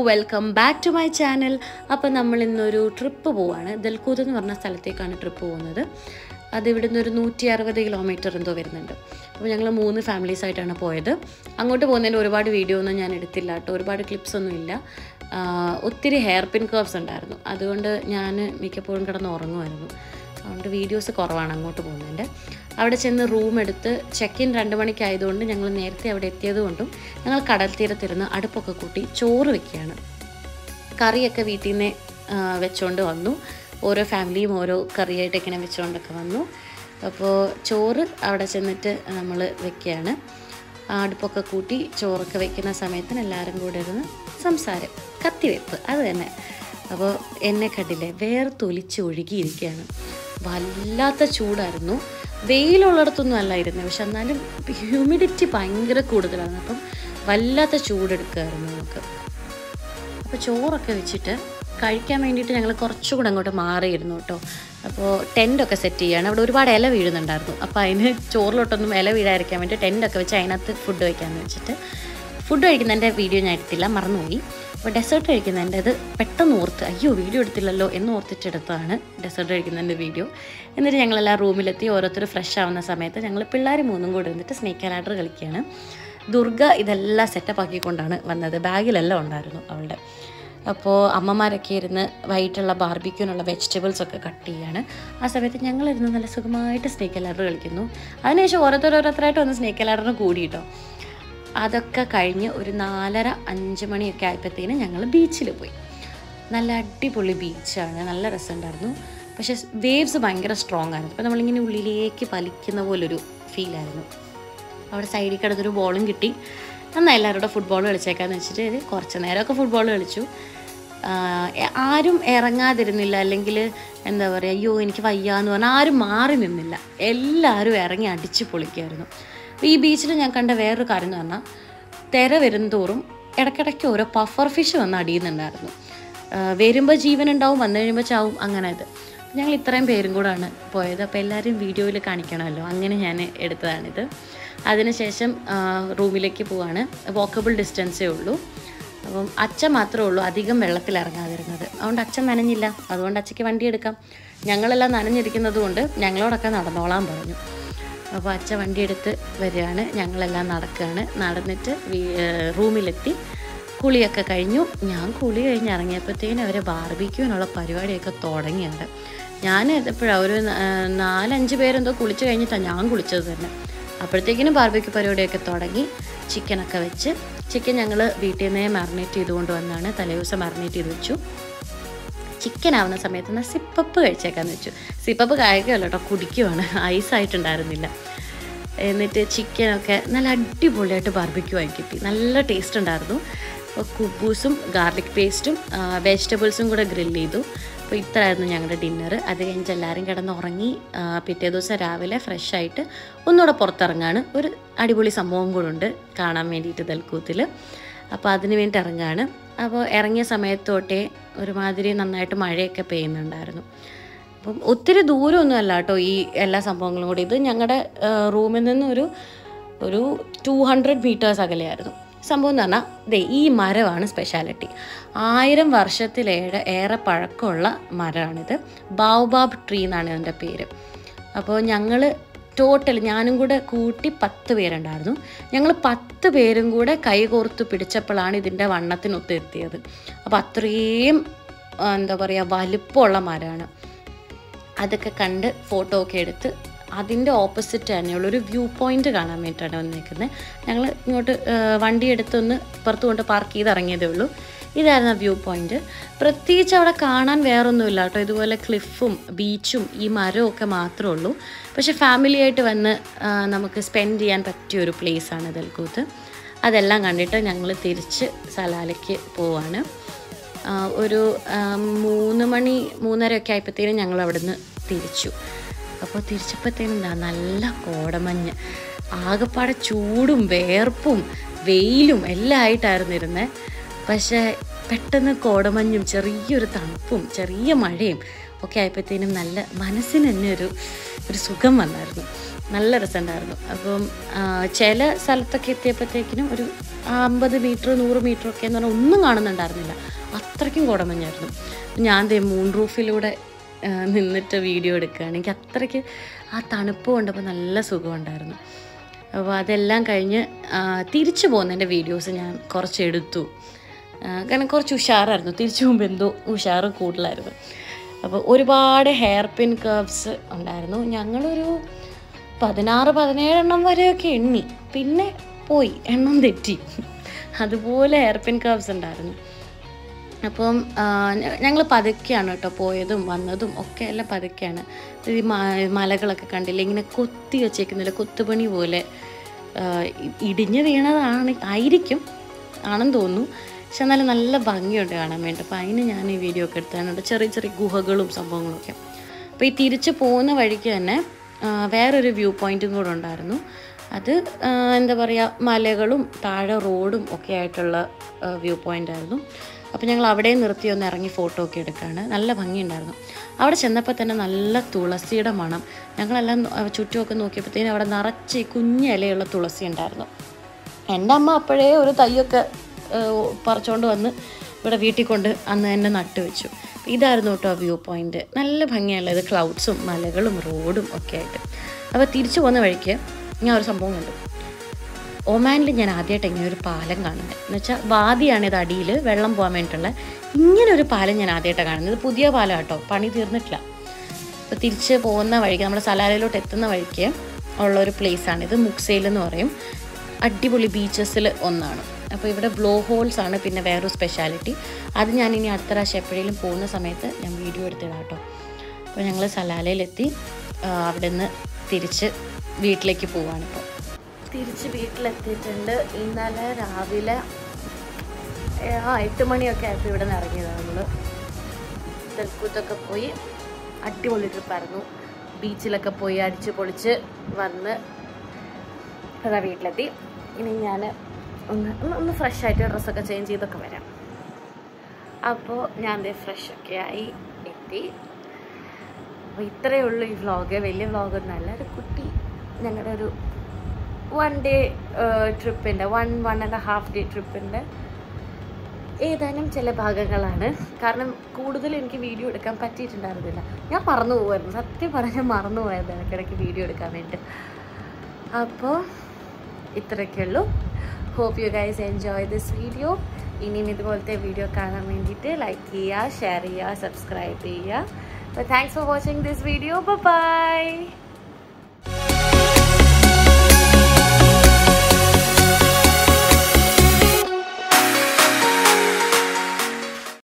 welcome back to my channel അപ്പോൾ നമ്മൾ ഇന്നൊരു ട്രിപ്പ് പോവാണ് ദൽകൂത്ത് എന്ന് പറഞ്ഞ സ്ഥലത്തേക്കാണ് ട്രിപ്പ് പോകുന്നത് അത് ഇവിടുന്ന് ഒരു നൂറ്റി അറുപത് കിലോമീറ്റർ എന്തോ വരുന്നുണ്ട് അപ്പോൾ ഞങ്ങൾ മൂന്ന് ഫാമിലീസ് ആയിട്ടാണ് പോയത് അങ്ങോട്ട് പോകുന്നതിൻ്റെ ഒരുപാട് വീഡിയോ ഒന്നും ഞാൻ എടുത്തില്ല കേട്ടോ ഒരുപാട് ക്ലിപ്സ് ഒന്നും ഇല്ല ആ, ഒത്തിരി ഹെയർ പിൻ കർവ്സ് ഉണ്ടായിരുന്നു അതുകൊണ്ട് ഞാൻ മിക്കപ്പോഴും കിടന്ന് ഉറങ്ങുമായിരുന്നു അതുകൊണ്ട് വീഡിയോസ് കുറവാണ് അങ്ങോട്ട് പോകുന്നതിൻ്റെ അവിടെ ചെന്ന് റൂം എടുത്ത് ചെക്ക് ഇൻ രണ്ട് മണിക്കായതുകൊണ്ട് ഞങ്ങൾ നേരത്തെ അവിടെ എത്തിയത് കൊണ്ടും ഞങ്ങൾ കടൽ തീരത്തിരുന്ന് അടുപ്പൊക്കെ കൂട്ടി ചോറ് വെക്കുകയാണ് കറിയൊക്കെ വീട്ടിൽ നിന്ന് വെച്ചുകൊണ്ട് വന്നു ഓരോ ഫാമിലിയും ഓരോ കറിയായിട്ട് ഇങ്ങനെ വെച്ചുകൊണ്ടൊക്കെ വന്നു അപ്പോൾ ചോറ് അവിടെ ചെന്നിട്ട് നമ്മൾ വെക്കുകയാണ് ആ അടുപ്പൊക്കെ കൂട്ടി ചോറൊക്കെ വെക്കുന്ന സമയത്തിന് എല്ലാവരും കൂടെ ഇരുന്ന് സംസാരം കത്തിവെപ്പ് അത് തന്നെ അപ്പോൾ എന്നെ കണ്ടില്ലേ വേർത്തൊലിച്ച് ഒഴുകിയിരിക്കുകയാണ് വല്ലാത്ത ചൂടായിരുന്നു വെയിലുള്ളിടത്തൊന്നും അല്ല ഇരുന്നത് പക്ഷെ എന്നാലും ഹ്യൂമിഡിറ്റി ഭയങ്കര കൂടുതലാണ് അപ്പം വല്ലാത്ത ചൂടെടുക്കുമായിരുന്നു നമുക്ക് അപ്പോൾ ചോറൊക്കെ വെച്ചിട്ട് കഴിക്കാൻ വേണ്ടിയിട്ട് ഞങ്ങൾ കുറച്ചുകൂടെ അങ്ങോട്ട് മാറിയിരുന്നു കേട്ടോ അപ്പോൾ ടെൻ്റൊക്കെ സെറ്റ് ചെയ്യാണ് അവിടെ ഒരുപാട് ഇല വീഴുന്നുണ്ടായിരുന്നു അപ്പോൾ അതിന് ചോറിലോട്ടൊന്നും ഇല വീഴാതിരിക്കാൻ വേണ്ടി ടെൻ്റൊക്കെ വെച്ച് അതിനകത്ത് ഫുഡ് വയ്ക്കാമെന്ന് വെച്ചിട്ട് ഫുഡ് കഴിക്കുന്നതിൻ്റെ വീഡിയോ ഞാൻ എടുത്തില്ല മറന്നുപോയി അപ്പോൾ ഡെസേർട്ട് കഴിക്കുന്നതിൻ്റെ അത് പെട്ടെന്ന് ഓർത്ത് അയ്യോ വീഡിയോ എടുത്തില്ലല്ലോ എന്ന് ഓർത്തിട്ടെടുത്തതാണ് ഡെസേർട്ട് കഴിക്കുന്നതിൻ്റെ വീഡിയോ എന്നിട്ട് ഞങ്ങളെല്ലാം റൂമിലെത്തി ഓരോരുത്തർ ഫ്രഷ് ആവുന്ന സമയത്ത് ഞങ്ങൾ പിള്ളേർ മൂന്നും കൂടെ ഇരുന്നിട്ട് സ്നേക്ക് ലാഡർ കളിക്കുകയാണ് ദുർഗ ഇതെല്ലാം സെറ്റപ്പ് ആക്കിക്കൊണ്ടാണ് വന്നത് ബാഗിലെല്ലാം ഉണ്ടായിരുന്നു അവളുടെ അപ്പോൾ അമ്മമാരൊക്കെ ഇരുന്ന് വൈകിട്ടുള്ള ബാർബിക്യൂനുള്ള വെജിറ്റബിൾസ് ഒക്കെ കട്ട് ചെയ്യാണ് ആ സമയത്ത് ഞങ്ങളിരുന്ന് നല്ല സുഖമായിട്ട് സ്നേക്ക് ലാഡർ കളിക്കുന്നു അതിനുശേഷം ഓരോരുത്തരോരോരുത്തരായിട്ട് വന്ന് സ്നേക്ക് ലാഡറിന് കൂടി കേട്ടോ അതൊക്കെ കഴിഞ്ഞ് ഒരു നാലര അഞ്ച് മണിയൊക്കെ ആയപ്പോഴത്തേനും ഞങ്ങൾ ബീച്ചിൽ പോയി നല്ല അടിപൊളി ബീച്ചാണ് നല്ല രസമുണ്ടായിരുന്നു പക്ഷേ വേവ്സ് ഭയങ്കര സ്ട്രോങ് ആയിരുന്നു അപ്പോൾ നമ്മളിങ്ങനെ ഉള്ളിലേക്ക് വലിക്കുന്ന പോലൊരു ഫീലായിരുന്നു അവിടെ സൈഡിൽ കിടന്നൊരു ബോളും കിട്ടി നന്നായി എല്ലാവരോടും ഫുട്ബോൾ കളിച്ചേക്കാന്ന് വെച്ചിട്ട് കുറച്ച് നേരമൊക്കെ ഫുട്ബോൾ കളിച്ചു ആഹ് എ- ആരും ഇറങ്ങാതിരുന്നില്ല അല്ലെങ്കിൽ എന്താ പറയുക അയ്യോ എനിക്ക് വയ്യാന്ന് പറഞ്ഞാൽ ആരും മാറി നിന്നില്ല എല്ലാവരും ഇറങ്ങി അടിച്ച് പൊളിക്കുമായിരുന്നു അപ്പോൾ ഈ ബീച്ചിൽ ഞാൻ കണ്ട വേറൊരു കാര്യം എന്ന് പറഞ്ഞാൽ തിര വരുന്തോറും ഇടയ്ക്കിടയ്ക്ക് ഓരോ പഫർ ഫിഷ് വന്ന് അടിയുന്നുണ്ടായിരുന്നു വരുമ്പോൾ ജീവൻ ഉണ്ടാവും വന്നു കഴിയുമ്പോൾ ചാവും അങ്ങനെ ഇത് ഞങ്ങൾ ഇത്രയും പേരും കൂടാണ് പോയത് അപ്പോൾ എല്ലാവരും വീഡിയോയിൽ കാണിക്കണമല്ലോ അങ്ങനെ ഞാൻ എടുത്തതാണിത് അതിനുശേഷം ആ, റൂമിലേക്ക് പോവാണ് വാക്കബിൾ ഡിസ്റ്റൻസേ ഉള്ളൂ അപ്പം അച്ഛൻ മാത്രമേ ഉള്ളൂ അധികം വെള്ളത്തിൽ ഇറങ്ങാതിരുന്നത് അതുകൊണ്ട് അച്ഛൻ നനഞ്ഞില്ല അതുകൊണ്ട് അച്ഛയ്ക്ക് വണ്ടി എടുക്കാം ഞങ്ങളെല്ലാം നനഞ്ഞിരിക്കുന്നത് കൊണ്ട് ഞങ്ങളോടൊക്കെ നടന്നോളാൻ പറഞ്ഞു അപ്പോൾ അച്ഛൻ വണ്ടി എടുത്ത് വരികയാണ് ഞങ്ങളെല്ലാം നടക്കുകയാണ് നടന്നിട്ട് വീ- ഏഹ് റൂമിലെത്തി കുളിയൊക്കെ കഴിഞ്ഞു ഞാൻ കുളി കഴിഞ്ഞ് ഇറങ്ങിയപ്പോഴത്തേനും അവരെ ബാർബിക്യൂനുള്ള പരിപാടിയൊക്കെ തുടങ്ങിയാണ് ഞാൻ എപ്പോഴാണ് ഒരു ന- ഏഹ് നാലഞ്ച് പേരെന്തോ കുളിച്ച് കഴിഞ്ഞിട്ടാണ് ഞാൻ കുളിച്ചത് തന്നെ അപ്പോഴത്തേക്കിനും ബാർബിക്യൂ പരിപാടിയൊക്കെ തുടങ്ങി ചിക്കനൊക്കെ വെച്ച് ചിക്കൻ ഞങ്ങൾ വീട്ടിൽ നിന്നേ മാറിനേറ്റ് ചെയ്തുകൊണ്ട് വന്നാണ് തലേദിവസം മാറിനേറ്റ് ചെയ്ത് വെച്ചു ചിക്കൻ ആവുന്ന സമയത്ത് എന്നാൽ സിപ്പപ്പ് കഴിച്ചേക്കാന്ന് വെച്ചു സിപ്പപ്പ് കഴിക്കുകയല്ല കേട്ടോ കുടിക്കുവാണ് ഐസായിട്ടുണ്ടായിരുന്നില്ല എന്നിട്ട് ചിക്കനൊക്കെ നല്ല അടിപൊളിയായിട്ട് ബാർബിക്യൂ ആയി കിട്ടി നല്ല ടേസ്റ്റ് ഉണ്ടായിരുന്നു അപ്പോൾ കുബൂസും ഗാർലിക് പേസ്റ്റും വെജിറ്റബിൾസും കൂടെ ഗ്രില്ല് ചെയ്തു അപ്പോൾ ഇത്രയായിരുന്നു ഞങ്ങളുടെ ഡിന്നർ അത് കഴിഞ്ഞ് എല്ലാവരും കിടന്ന് ഉറങ്ങി ആ, പിറ്റേ ദിവസം രാവിലെ ഫ്രഷ് ആയിട്ട് ഒന്നുകൂടെ പുറത്തിറങ്ങാണ് ഒരു അടിപൊളി സംഭവം കൂടെ ഉണ്ട് കാണാൻ വേണ്ടിയിട്ട് ദൽക്കൂത്തിൽ അപ്പോൾ അതിന് വേണ്ടി ഇറങ്ങുകയാണ് അപ്പോൾ ഇറങ്ങിയ സമയത്ത് തൊട്ടേ ഒരുമാതിരി നന്നായിട്ട് മഴയൊക്കെ പെയ്യുന്നുണ്ടായിരുന്നു അപ്പം ഒത്തിരി ദൂരമൊന്നും അല്ല കേട്ടോ ഈ എല്ലാ സംഭവങ്ങളും കൂടി ഇത് ഞങ്ങളുടെ റൂമിൽ നിന്ന് ഒരു ഒരു ടു ഹൺഡ്രഡ് മീറ്റേഴ്സ് അകലെയായിരുന്നു സംഭവം എന്ന് പറഞ്ഞാൽ ദേ ഈ മരമാണ് സ്പെഷ്യാലിറ്റി ആയിരം വർഷത്തിലേറെ ഏറെ പഴക്കമുള്ള മരമാണിത് ബാവുബാബ് ട്രീ എന്നാണ് ഇതിൻ്റെ പേര് അപ്പോൾ ഞങ്ങൾ ടോട്ടൽ ഞാനും കൂടെ കൂട്ടി പത്ത് പേരുണ്ടായിരുന്നു ഞങ്ങൾ പത്ത് പേരും കൂടെ കൈകോർത്ത് പിടിച്ചപ്പോഴാണ് ഇതിൻ്റെ വണ്ണത്തിനൊത്ത് എത്തിയത് അപ്പോൾ അത്രയും ആ, എന്താ പറയുക വലുപ്പമുള്ള മരമാണ് അതൊക്കെ കണ്ട് ഫോട്ടോ ഒക്കെ എടുത്ത് അതിൻ്റെ ഓപ്പോസിറ്റ് തന്നെയുള്ള ഒരു വ്യൂ പോയിന്റ് കാണാൻ വേണ്ടിയിട്ടാണ് വന്നേക്കുന്നത് ഞങ്ങൾ ഇങ്ങോട്ട് ആ, വണ്ടി എടുത്തൊന്ന് പുറത്ത് കൊണ്ട് പാർക്ക് ചെയ്ത് ഇറങ്ങിയതേ ഉള്ളൂ ഇതായിരുന്നു വ്യൂ പോയിന്റ് പ്രത്യേകിച്ച് അവിടെ കാണാൻ വേറൊന്നുമില്ല കേട്ടോ ഇതുപോലെ ക്ലിഫും ബീച്ചും ഈ മരവും ഒക്കെ മാത്രമേ ഉള്ളൂ പക്ഷെ ഫാമിലി ആയിട്ട് വന്ന് ആ, നമുക്ക് സ്പെൻഡ് ചെയ്യാൻ പറ്റിയ ഒരു പ്ലേസാണ് ദൽക്കൂത്ത് അതെല്ലാം കണ്ടിട്ട് ഞങ്ങൾ തിരിച്ച് സലാലയ്ക്ക് പോവാണ് ആ, ഒരു ആ, മൂന്ന് മണി മൂന്നര ഒക്കെ ആയപ്പോഴത്തേനും ഞങ്ങൾ അവിടുന്ന് തിരിച്ചു അപ്പോൾ തിരിച്ചപ്പോഴത്തേനും എന്താ നല്ല കോടമഞ്ഞ് ആകെപ്പാടെ ചൂടും വേർപ്പും വെയിലും എല്ലാം ആയിട്ടായിരുന്നു ഇരുന്നത് പക്ഷേ പെട്ടെന്ന് കോടമഞ്ഞും ചെറിയൊരു തണുപ്പും ചെറിയ മഴയും ഒക്കെ ആയപ്പോഴത്തേനും നല്ല മനസ്സിന് തന്നെ ഒരു ഒരു സുഖം വന്നായിരുന്നു നല്ല രസമുണ്ടായിരുന്നു അപ്പം ആ, ചില സ്ഥലത്തൊക്കെ എത്തിയപ്പോഴത്തേക്കിനും ഒരു അമ്പത് മീറ്റർ നൂറ് മീറ്റർ ഒക്കെ എന്ന് പറഞ്ഞാൽ ഒന്നും കാണുന്നുണ്ടായിരുന്നില്ല അത്രയ്ക്കും കോടമഞ്ഞായിരുന്നു ഞാൻ ദേ മൂൺ റൂഫിലൂടെ ആ, നിന്നിട്ട് വീഡിയോ എടുക്കുകയാണ് എനിക്ക് അത്രയ്ക്ക് ആ തണുപ്പ് കൊണ്ടപ്പോൾ നല്ല സുഖമുണ്ടായിരുന്നു അപ്പോൾ അതെല്ലാം കഴിഞ്ഞ് ആ, തിരിച്ചു പോകുന്നതിൻ്റെ വീഡിയോസ് ഞാൻ കുറച്ച് എടുത്തു ആ, കാരണം കുറച്ച് ഉഷാറായിരുന്നു തിരിച്ചു പോകുമ്പോൾ എന്തോ ഉഷാറ് കൂടുതലായിരുന്നു അപ്പോൾ ഒരുപാട് ഹെയർ പിൻ കർവ്സ് ഉണ്ടായിരുന്നു ഞങ്ങളൊരു പതിനാറ് പതിനേഴെണ്ണം വരെയൊക്കെ എണ്ണി പിന്നെ പോയി എണ്ണം തെറ്റി അതുപോലെ ഹെയർ പിൻ കർവ്സ് ഉണ്ടായിരുന്നു അപ്പം ഞങ്ങൾ പതുക്കെയാണ് കേട്ടോ പോയതും വന്നതും ഒക്കെ എല്ലാം പതുക്കെയാണ് ഈ മ- മലകളൊക്കെ കണ്ടില്ല ഇങ്ങനെ കൊത്തി വെച്ചേക്കുന്നില്ല കൊത്തുപണി പോലെ ആ, ഇ- ഇടിഞ്ഞ് വീണതാണ് ആയിരിക്കും ആണെന്ന് തോന്നുന്നു പക്ഷെ എന്നാലും നല്ല ഭംഗിയുണ്ട് കാണാൻ വേണ്ടി അപ്പോൾ അതിന് ഞാൻ ഈ വീഡിയോ ഒക്കെ എടുത്തതാണ് ചെറിയ ചെറിയ ഗുഹകളും സംഭവങ്ങളൊക്കെ അപ്പോൾ ഈ തിരിച്ച് പോകുന്ന വഴിക്ക് തന്നെ ആ, വേറൊരു വ്യൂ പോയിൻറ്റും കൂടെ ഉണ്ടായിരുന്നു അത് ആ, എന്താ പറയുക മലകളും താഴെ റോഡും ഒക്കെ ആയിട്ടുള്ള വ്യൂ പോയിൻ്റ് ആയിരുന്നു അപ്പോൾ ഞങ്ങൾ അവിടെ നിർത്തി ഒന്ന് ഇറങ്ങി ഫോട്ടോ ഒക്കെ എടുക്കുകയാണ് നല്ല ഭംഗിയുണ്ടായിരുന്നു അവിടെ ചെന്നപ്പോൾ തന്നെ നല്ല തുളസിയുടെ മണം ഞങ്ങളെല്ലാം നോ- ചുറ്റുമൊക്കെ നോക്കിയപ്പോഴത്തേനും അവിടെ നിറച്ച് ഈ കുഞ്ഞ് ഇലയുള്ള തുളസി ഉണ്ടായിരുന്നു എൻ്റെ അമ്മ അപ്പോഴേ ഒരു തൈയൊക്കെ ഏഹ്, പറിച്ചുകൊണ്ട് വന്ന് ഇവിടെ വീട്ടിൽ കൊണ്ട് അന്ന് തന്നെ നട്ടു വെച്ചു ഇതായിരുന്നു കേട്ടോ വ്യൂ പോയിന്റ് നല്ല ഭംഗിയല്ല ഇത് ക്ലൗഡ്സും മലകളും റോഡും ഒക്കെ ആയിട്ട് അപ്പോൾ തിരിച്ചു പോകുന്ന വഴിക്ക് ഞാൻ ഒരു സംഭവം കണ്ടു ഒമാനിൽ ഞാൻ ആദ്യമായിട്ട് ഇങ്ങനെ ഒരു പാലം കാണുന്നത് എന്ന് വെച്ചാൽ വാദിയാണ് ഇത് അടിയിൽ വെള്ളം പോകാൻ വേണ്ടിയിട്ടുള്ള ഇങ്ങനെ ഒരു പാലം ഞാൻ ആദ്യമായിട്ടാണ് കാണുന്നത് ഇത് പുതിയ പാലം കേട്ടോ പണി തീർന്നിട്ടില്ല അപ്പോൾ തിരിച്ച് പോകുന്ന വഴിക്ക് നമ്മുടെ സലാലയിലോട്ട് എത്തുന്ന വഴിക്ക് ഉള്ള ഒരു പ്ലേസാണ് ഇത് മുക്സൈൽ എന്ന് പറയും അടിപൊളി ബീച്ചസിൽ ഒന്നാണ് അപ്പോൾ ഇവിടെ ബ്ലോ ഹോൾസ് ആണ് പിന്നെ വേറൊരു സ്പെഷ്യാലിറ്റി അത് ഞാൻ ഇനി അടുത്ത പ്രാവശ്യം എപ്പോഴേലും പോകുന്ന സമയത്ത് ഞാൻ വീഡിയോ എടുത്തിടാം കേട്ടോ അപ്പോൾ ഞങ്ങൾ സലാലയിലെത്തി ആ, അവിടെ നിന്ന് തിരിച്ച് വീട്ടിലേക്ക് പോവാണിപ്പോൾ തിരിച്ച് വീട്ടിലെത്തിയിട്ടുണ്ട് ഇന്നലെ രാവിലെ ഏ, ആ എട്ട് മണിയൊക്കെ ആയപ്പോൾ ഇവിടെ നിന്ന് ഇറങ്ങിയതാണ് നമ്മൾ തെൽക്കൂത്തൊക്കെ പോയി അടിപൊളി ട്രിപ്പായിരുന്നു ബീച്ചിലൊക്കെ പോയി അടിച്ച് പൊളിച്ച് വന്ന് അതാ വീട്ടിലെത്തി ഇനി ഞാൻ ഒന്ന് ഒന്ന് ഒന്ന് ഫ്രഷ് ആയിട്ട് ഡ്രസ്സൊക്കെ ചേഞ്ച് ചെയ്തൊക്കെ വരാം അപ്പോൾ ഞാൻ ദേ ഫ്രഷ് ഒക്കെ ആയി എത്തി അപ്പോൾ ഇത്രയേ ഉള്ളൂ ഈ വ്ളോഗ് വലിയ വ്ളോഗൊന്നുമല്ല ഒരു കുട്ടി ഞങ്ങളുടെ ഒരു വൺ ഡേ ട്രിപ്പിൻ്റെ one one and half day ട്രിപ്പിൻ്റെ ഏതാനും ചില ഭാഗങ്ങളാണ് കാരണം കൂടുതൽ എനിക്ക് വീഡിയോ എടുക്കാൻ പറ്റിയിട്ടുണ്ടായിരുന്നില്ല ഞാൻ മറന്നു പോകുമായിരുന്നു സത്യം പറഞ്ഞാൽ മറന്നു പോയത് ഇടയ്ക്കിടയ്ക്ക് വീഡിയോ എടുക്കാൻ വേണ്ടി അപ്പോൾ ഇത്രയൊക്കെ ഉള്ളൂ hope you guys enjoy this video ഇനിയും ഇതുപോലത്തെ വീഡിയോ കാണാൻ വേണ്ടിയിട്ട് ലൈക്ക് ചെയ്യുക ഷെയർ ചെയ്യുക സബ്സ്ക്രൈബ് ചെയ്യുക അപ്പോൾ thanks for watching this video by